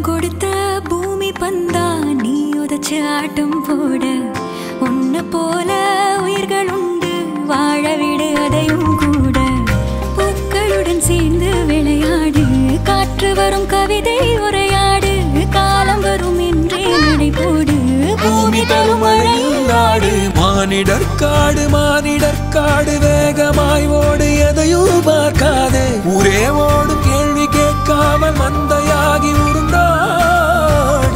கொடுத்த பூமி பந்தா நீ உதச்ச ஆட்டம் போட உன்னை போல உயிர்கள் உண்டு வாழ விடு அதையும் கூட பூக்களுடன் சேர்ந்து விளையாடு காற்று வரும் கவிதை உரையாடு காலம் வரும் என்றே நடை போடு பூமி தரும் மழை நாடு மானிடர் காடு மானிடர் காடு வேகமாய் ஓடு எதையும் பார்க்காதே ஒரே ஓடும் கேள்வி கேட்காமல் மந்தையாகி உருண்டாடு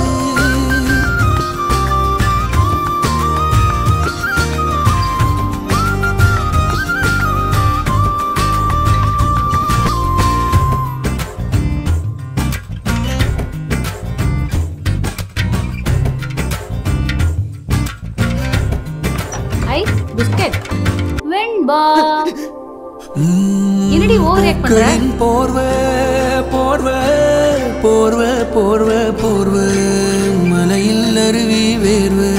ஐ பிஸ்கட் வெண்பா என்னடி ஓவர் ரியாக்ட் பண்ற பூக்களின் போர்வை போர்வை போர்வை போர்வை போர்வை மலையில் அருவி வேர்வை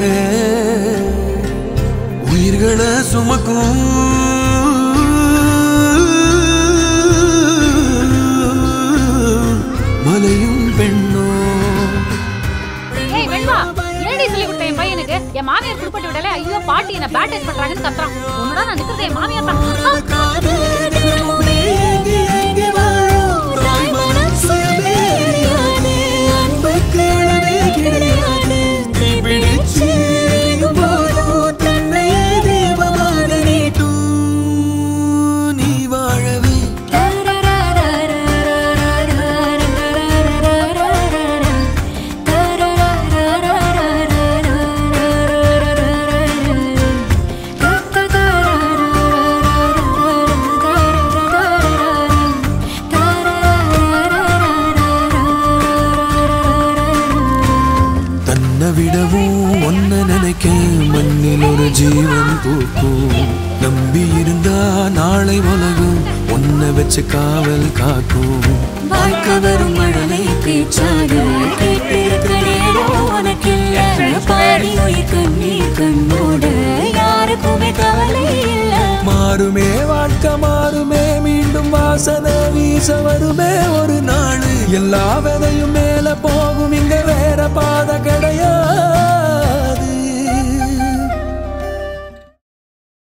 உயிர்களை சுமக்கும் மலையும் பெண்ணோ ஏய் வெண்பா என்னடி சொல்லி கொடுத்த என் பையனுக்கு என் மாமியார் குடுப்பட்டு விடல ஐயோ பாட்டி என்ன பேட் டச் பண்றாங்கன்னு கத்துறான் உன்னோட நான் நிக்கிறது என் மாமியார் தான் நீ வாழவே தன்னை விடவும் ஒன்ன நினைக்க மண்ணில் ஒரு ஜீவன் பூக்கும் நம்பி இருந்தா நாளை உலகம் ஒன்ன வச்சு காவல் காக்கும் வாழ்க்கை வரும் மழலை பேச்சாக கேட்டிருக்க நேரம் உனக்கில்ல பாடி உயிர் கண்ணீர் கண்ணோட யாருக்குமே கவலை இல்ல மாறுமே வாழ்க்கை மாறுமே மீண்டும் வாசனை வீச வருமே ஒரு நாள் எல்லா விதையும் மேல போகும் இங்க வேற பாதை கிடையாது